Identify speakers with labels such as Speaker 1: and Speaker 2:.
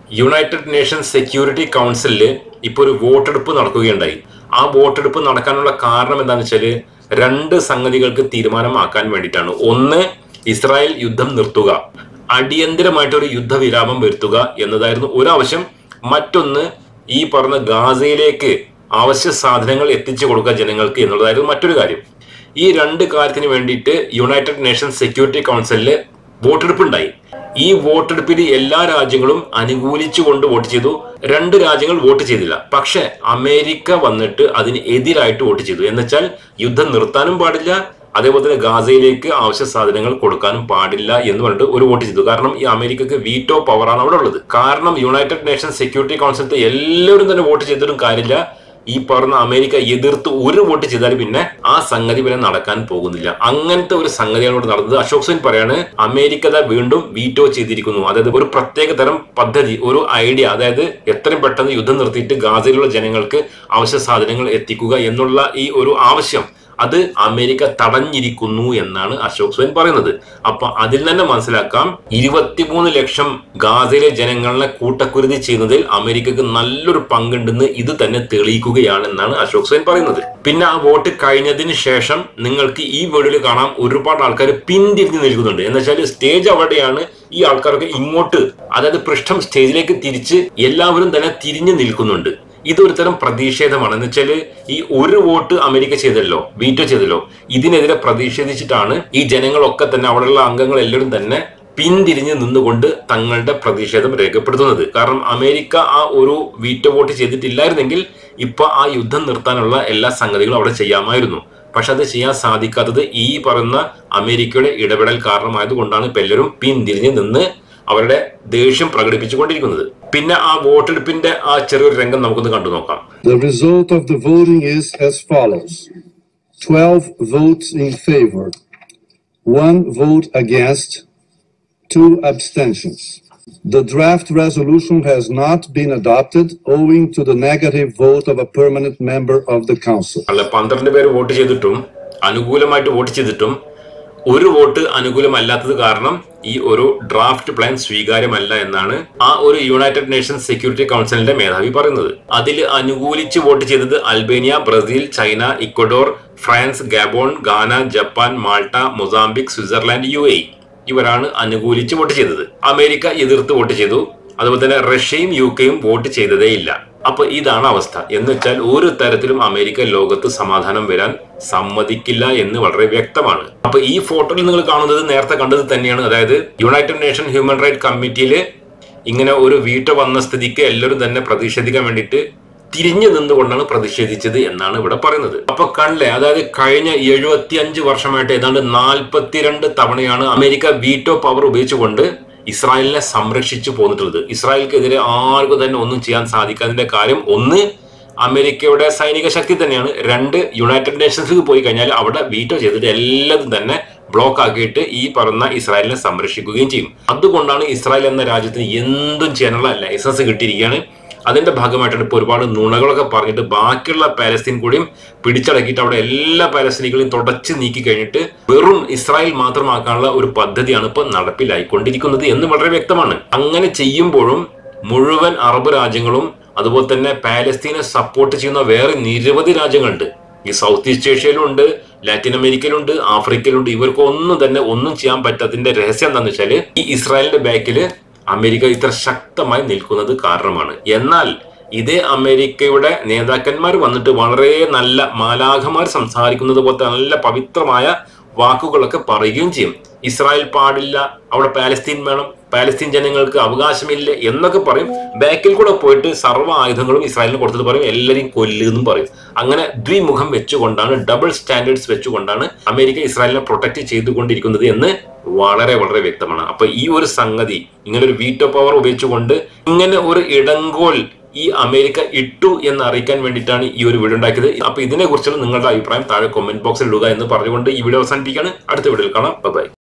Speaker 1: United Nations security കൗൺസിലിൽ ഇപ്പോൾ ഒരു വോട്ടെടുപ്പ് നടക്കുകയുണ്ടായി ആ വോട്ടെടുപ്പ് നടക്കാനുള്ള കാരണം എന്താണെന്ന് വെച്ചാൽ രണ്ട് സംഗതികൾക്ക് തീരുമാനമാക്കാൻ വേണ്ടിയിട്ടാണ് ഒന്ന് ഇസ്രായേൽ യുദ്ധം നിർത്തുക അടിയന്തരമായിട്ടൊരു യുദ്ധവിരാമം വരുത്തുക എന്നതായിരുന്നു ഒരു ആവശ്യം മറ്റൊന്ന് ഈ പറഞ്ഞ ഗാസയിലേക്ക് അവശ്യ സാധനങ്ങൾ എത്തിച്ചു കൊടുക്കുക ജനങ്ങൾക്ക് എന്നുള്ളതായിരുന്നു മറ്റൊരു കാര്യം ഈ രണ്ട് കാര്യത്തിന് വേണ്ടിയിട്ട് യുണൈറ്റഡ് നേഷൻസ് സെക്യൂരിറ്റി കൗൺസിലിൽ വോട്ടെടുപ്പുണ്ടായി ഈ വോട്ടെടുപ്പിൽ എല്ലാ രാജ്യങ്ങളും അനുകൂലിച്ചുകൊണ്ട് വോട്ട് ചെയ്തു രണ്ട് രാജ്യങ്ങൾ വോട്ട് ചെയ്തില്ല പക്ഷെ അമേരിക്ക വന്നിട്ട് അതിന് എതിരായിട്ട് വോട്ട് ചെയ്തു എന്നുവെച്ചാൽ യുദ്ധം നിർത്താനും പാടില്ല അതേപോലെ തന്നെ ഗാസയിലേക്ക് ആവശ്യ സാധനങ്ങൾ കൊടുക്കാനും പാടില്ല എന്ന് പറഞ്ഞിട്ട് ഒരു വോട്ട് ചെയ്തു കാരണം ഈ അമേരിക്കക്ക് വീറ്റോ പവറാണ് അവിടെ ഉള്ളത് കാരണം യുണൈറ്റഡ് നേഷൻസ് സെക്യൂരിറ്റി കൗൺസിലത്തെ എല്ലാവരും തന്നെ വോട്ട് ചെയ്തിട്ടും കാര്യമില്ല ഈ പറഞ്ഞ അമേരിക്ക എതിർത്ത് ഒരു വോട്ട് ചെയ്താൽ പിന്നെ ആ സംഗതി പിന്നെ നടക്കാൻ പോകുന്നില്ല അങ്ങനത്തെ ഒരു സംഗതിയാണ് ഇവിടെ നടന്നത് അശോക് സെൻ പറയാണ് അമേരിക്ക ദാ വീണ്ടും വീറ്റോ ചെയ്തിരിക്കുന്നു അതായത് ഒരു പ്രത്യേക തരം പദ്ധതി ഒരു ഐഡിയ അതായത് എത്രയും പെട്ടെന്ന് യുദ്ധം നിർത്തിയിട്ട് ഗാസയിലുള്ള ജനങ്ങൾക്ക് അവശ്യ സാധനങ്ങൾ എത്തിക്കുക എന്നുള്ള ഈ ഒരു ആവശ്യം അത് അമേരിക്ക തടഞ്ഞിരിക്കുന്നു എന്നാണ് അശോക് സ്വയൻ പറയുന്നത് അപ്പൊ അതിൽ തന്നെ മനസ്സിലാക്കാം ഇരുപത്തിമൂന്ന് ലക്ഷം ഗാസയിലെ ജനങ്ങളെ കൂട്ടക്കുരുതി ചെയ്യുന്നതിൽ അമേരിക്കക്ക് നല്ലൊരു പങ്കുണ്ടെന്ന് ഇത് തന്നെ തെളിയിക്കുകയാണെന്നാണ് അശോക് സ്വയൻ പറയുന്നത് പിന്നെ ആ വോട്ട് കഴിഞ്ഞതിന് ശേഷം നിങ്ങൾക്ക് ഈ വീഡിയോയിൽ കാണാം ഒരുപാട് ആൾക്കാർ പിന്തിരിഞ്ഞ് നിൽക്കുന്നുണ്ട് എന്ന് വെച്ചാൽ സ്റ്റേജ് അവിടെയാണ് ഈ ആൾക്കാർക്ക് ഇങ്ങോട്ട് അതായത് പൃഷ്ഠം സ്റ്റേജിലേക്ക് തിരിച്ച് എല്ലാവരും തന്നെ തിരിഞ്ഞു നിൽക്കുന്നുണ്ട് ഇതൊരു തരം പ്രതിഷേധമാണ് എന്ന് വെച്ചാൽ ഈ ഒരു വോട്ട് അമേരിക്ക ചെയ്തല്ലോ വീറ്റോ ചെയ്തല്ലോ ഇതിനെതിരെ പ്രതിഷേധിച്ചിട്ടാണ് ഈ ജനങ്ങളൊക്കെ തന്നെ അവിടെയുള്ള അംഗങ്ങൾ എല്ലാവരും തന്നെ പിന്തിരിഞ്ഞ് നിന്നുകൊണ്ട് തങ്ങളുടെ പ്രതിഷേധം രേഖപ്പെടുത്തുന്നത് കാരണം അമേരിക്ക ആ ഒരു വീറ്റോ വോട്ട് ചെയ്തിട്ടില്ലായിരുന്നെങ്കിൽ ഇപ്പൊ ആ യുദ്ധം നിർത്താനുള്ള എല്ലാ സംഗതികളും അവിടെ ചെയ്യാമായിരുന്നു പക്ഷെ അത് ചെയ്യാൻ സാധിക്കാത്തത് ഈ പറയുന്ന അമേരിക്കയുടെ ഇടപെടൽ കാരണമായതുകൊണ്ടാണ് ഇപ്പൊ എല്ലാവരും പിന്തിരിഞ്ഞ് നിന്ന് അവരുടെ ദേഷ്യം പ്രകടിപ്പിച്ചുകൊണ്ടിരിക്കുന്നത് പിന്നെ ആ വോട്ടെടുപ്പിന്റെ ആ ചെറിയൊരു രംഗം നമുക്കൊന്ന് കണ്ടു നോക്കാം
Speaker 2: The result of the voting is as follows 12 votes in favor, one vote against, two abstentions. The draft resolution has not been adopted owing to the negative vote of a permanent member of the council.
Speaker 1: അല്ല പന്ത്രണ്ട് പേര് vote ചെയ്തിട്ടും അനുകൂലമായിട്ട് vote ചെയ്തിട്ടും ഒരു vote അനുകൂലമല്ലാത്തത് കാരണം ഈ ഒരു ഡ്രാഫ്റ്റ് പ്ലാൻ സ്വീകാര്യമല്ല എന്നാണ് ആ ഒരു യുണൈറ്റഡ് നേഷൻസ് സെക്യൂരിറ്റി കൗൺസിലിന്റെ മേധാവി പറയുന്നത് അതിൽ അനുകൂലിച്ച് വോട്ട് ചെയ്തത് Albania Brazil China Ecuador France Gabon Ghana Japan Malta Mozambique Switzerland U A ഇവരാണ് അനുകൂലിച്ച് വോട്ട് ചെയ്തത് അമേരിക്ക എതിർത്ത് വോട്ട് ചെയ്തു അതുപോലെ തന്നെ റഷ്യയും യു കെയും വോട്ട് ചെയ്തതേ ഇല്ല അപ്പൊ ഇതാണ് അവസ്ഥ എന്ന് വെച്ചാൽ ഒരു തരത്തിലും അമേരിക്ക ലോകത്ത് സമാധാനം വരാൻ സമ്മതിക്കില്ല എന്ന് വളരെ വ്യക്തമാണ് അപ്പൊ ഈ ഫോട്ടോയിൽ നിങ്ങൾ കാണുന്നത് നേരത്തെ കണ്ടത് തന്നെയാണ് അതായത് യുണൈറ്റഡ് നേഷൻ ഹ്യൂമൻ റൈറ്റ് കമ്മിറ്റിയിൽ ഇങ്ങനെ ഒരു വീട്ടോ വന്ന സ്ഥിതിക്ക് എല്ലാവരും തന്നെ പ്രതിഷേധിക്കാൻ വേണ്ടിയിട്ട് തിരിഞ്ഞു നിന്നുകൊണ്ടാണ് പ്രതിഷേധിച്ചത് എന്നാണ് ഇവിടെ പറയുന്നത് അപ്പൊ കണ്ടില്ലേ അതായത് കഴിഞ്ഞ എഴുപത്തി അഞ്ച് വർഷമായിട്ട് ഏതാണ്ട് നാൽപ്പത്തിരണ്ട് തവണയാണ് അമേരിക്ക വീറ്റോ പവർ ഉപയോഗിച്ചുകൊണ്ട് ഇസ്രായേലിനെ സംരക്ഷിച്ചു പോന്നിട്ടുള്ളത് ഇസ്രായേൽക്കെതിരെ ആർക്കും തന്നെ ഒന്നും ചെയ്യാൻ സാധിക്കാതിന്റെ കാര്യം ഒന്ന് അമേരിക്കയുടെ സൈനിക ശക്തി തന്നെയാണ് രണ്ട് യുണൈറ്റഡ് നേഷൻസിൽ പോയി കഴിഞ്ഞാൽ അവിടെ വീറ്റോ ചെയ്തിട്ട് എല്ലാതും തന്നെ ബ്ലോക്ക് ആക്കിയിട്ട് ഈ പറഞ്ഞ ഇസ്രായേലിനെ സംരക്ഷിക്കുകയും ചെയ്യും അതുകൊണ്ടാണ് ഇസ്രായേൽ എന്ന രാജ്യത്തിന് എന്തും ചെയ്യാനുള്ള ലൈസൻസ് കിട്ടിയിരിക്കുകയാണ് അതിന്റെ ഭാഗമായിട്ടാണ് ഇപ്പോൾ ഒരുപാട് നുണകളൊക്കെ പറഞ്ഞിട്ട് ബാക്കിയുള്ള പാലസ്തീൻ കൂടിയും പിടിച്ചടക്കിയിട്ട് അവിടെ എല്ലാ പാലസ്തീനികളെയും തുടച്ച് നീക്കി കഴിഞ്ഞിട്ട് വെറും ഇസ്രായേൽ മാത്രമാക്കാനുള്ള ഒരു പദ്ധതിയാണ് ഇപ്പോൾ നടപ്പിലായിക്കൊണ്ടിരിക്കുന്നത് എന്ന് വളരെ വ്യക്തമാണ് അങ്ങനെ ചെയ്യുമ്പോഴും മുഴുവൻ അറബ് രാജ്യങ്ങളും അതുപോലെ തന്നെ പാലസ്തീനെ സപ്പോർട്ട് ചെയ്യുന്ന വേറെ നിരവധി രാജ്യങ്ങളുണ്ട് ഈ സൗത്ത് ഈസ്റ്റ് ഏഷ്യയിലുണ്ട് ലാറ്റിൻ അമേരിക്കയിലുണ്ട് ആഫ്രിക്കയിലുണ്ട് ഇവർക്കൊന്നും തന്നെ ഒന്നും ചെയ്യാൻ പറ്റാത്തതിന്റെ രഹസ്യം എന്താണെന്ന് വെച്ചാൽ ഈ ഇസ്രായേലിന്റെ ബാക്കില് അമേരിക്ക ഇത്ര ശക്തമായി നിൽക്കുന്നത് കാരണമാണ് എന്നാൽ ഇതേ അമേരിക്കയുടെ നേതാക്കന്മാർ വന്നിട്ട് വളരെ നല്ല മാലാഖമാർ സംസാരിക്കുന്നത് പോലത്തെ നല്ല പവിത്രമായ വാക്കുകളൊക്കെ പറയുകയും ചെയ്യും ഇസ്രായേൽ പാടില്ല അവിടെ പാലസ്തീൻ വേണം പാലസ്തീൻ ജനങ്ങൾക്ക് അവകാശമില്ല എന്നൊക്കെ പറയും ബാക്കിൽ കൂടെ പോയിട്ട് സർവ്വ ആയുധങ്ങളും ഇസ്രായേലിന് കൊടുത്തിട്ട് പറയും എല്ലാവരെയും കൊല്ലുമെന്നും പറയും അങ്ങനെ ദ്വിമുഖം വെച്ചുകൊണ്ടാണ് ഡബിൾ സ്റ്റാൻഡേർഡ്സ് വെച്ചുകൊണ്ടാണ് അമേരിക്ക ഇസ്രായേലിനെ പ്രൊട്ടക്ട് ചെയ്തുകൊണ്ടിരിക്കുന്നത് എന്ന് വളരെ വളരെ വ്യക്തമാണ് അപ്പൊ ഈ ഒരു സംഗതി ഇങ്ങനെ ഒരു വീറ്റോ പവർ ഉപയോഗിച്ചുകൊണ്ട് ഇങ്ങനെ ഒരു ഇടങ്കോൽ ഈ അമേരിക്ക ഇട്ടു എന്ന് അറിയിക്കാൻ വേണ്ടിയിട്ടാണ് ഈ ഒരു വീഡിയോ ഉണ്ടാക്കിയത് അപ്പൊ ഇതിനെ കുറിച്ചുള്ള നിങ്ങളുടെ അഭിപ്രായം താഴെ കമന്റ് ബോക്സിൽ ഇടുക എന്ന് പറഞ്ഞുകൊണ്ട് ഈ വീഡിയോ അവസാനിപ്പിക്കുകയാണ് അടുത്ത വീഡിയോയിൽ കാണാം ബൈ